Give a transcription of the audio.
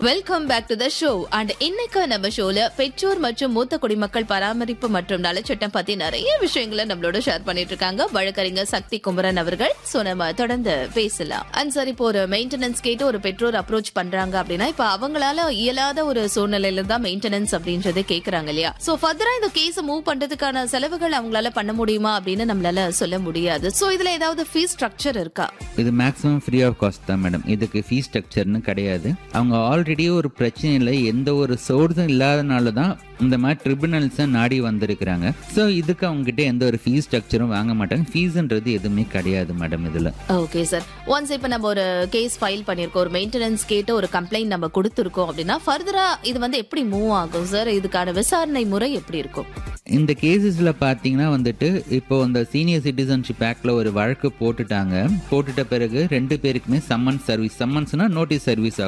welcome back to the show and இன்னைக்கு நம்ம ஷோல பெற்றோர் மற்றும் மூத்த குடிமக்கள் பராமரிப்பு மற்றும் நலச்சட்டம் பத்தி நிறைய விஷயங்களை நம்மளோட ஷேர் பண்ணிட்டு இருக்காங்க வழக்கறிஞர் சக்தி குமரன் அவர்கள் சோ நம்ம தொடர்ந்து பேசலாம் அண்ட் சார் இப்போ ஒரு மெயின்டெனன்ஸ் கேட்டு ஒரு பெற்றோர் அப்ரோச் பண்றாங்க அப்படின்னா இப்ப அவங்களால இயலாத ஒரு சூழ்நிலையில தான் மெயின்டெனன்ஸ் அப்படின்றது கேக்குறாங்க இல்லையா சோ ஃபர்தரா இந்த கேஸ் மூவ் பண்றதுக்கான செலவுகள் அவங்களால பண்ண முடியுமா அப்படின்னு நம்மளால சொல்ல முடியாது சோ இதுல ஏதாவது ஃபீஸ் ஸ்ட்ரக்சர் இருக்கா இது மேக்ஸிமம் ஃப்ரீ ஆஃப் காஸ்ட் தான் மேடம் இதுக்கு ஃபீஸ் ஸ்ட்ரக்சர்னு கிடையாது அவங்க ஆல்ரெடி ஒரு பிரச்சனையில் எந்த ஒரு சோர்ஸும் இல்லாதனால தான் இந்த மாதிரி ட்ரிபுனல்ஸை நாடி வந்திருக்கிறாங்க ஸோ இதுக்கு அவங்ககிட்ட எந்த ஒரு ஃபீஸ் ஸ்ட்ரக்சரும் வாங்க மாட்டாங்க ஃபீஸ்ன்றது எதுவுமே கிடையாது மேடம் இதில் ஓகே சார் ஒன்ஸ் இப்போ நம்ம ஒரு கேஸ் ஃபைல் பண்ணியிருக்கோம் ஒரு மெயின்டெனன்ஸ் கேட்டு ஒரு கம்ப்ளைண்ட் நம்ம கொடுத்துருக்கோம் அப்படின்னா ஃபர்தரா இது வந்து எப்படி மூவ் ஆகும் சார் இதுக்கான விசாரணை முறை எப்படி இருக்கும் இந்த கேசஸ்ல பாத்தீங்கன்னா வந்துட்டு இப்போ இந்த சீனியர் சிட்டிசன்ஷிப் ஆக்ட்ல ஒரு வழக்கு போட்டுட்டாங்க போட்டுட்ட பிறகு ரெண்டு பேருக்குமே சம்மன் சர்வீஸ் சம்மன்ஸ்னா நோட்டீஸ் சர்வீஸ்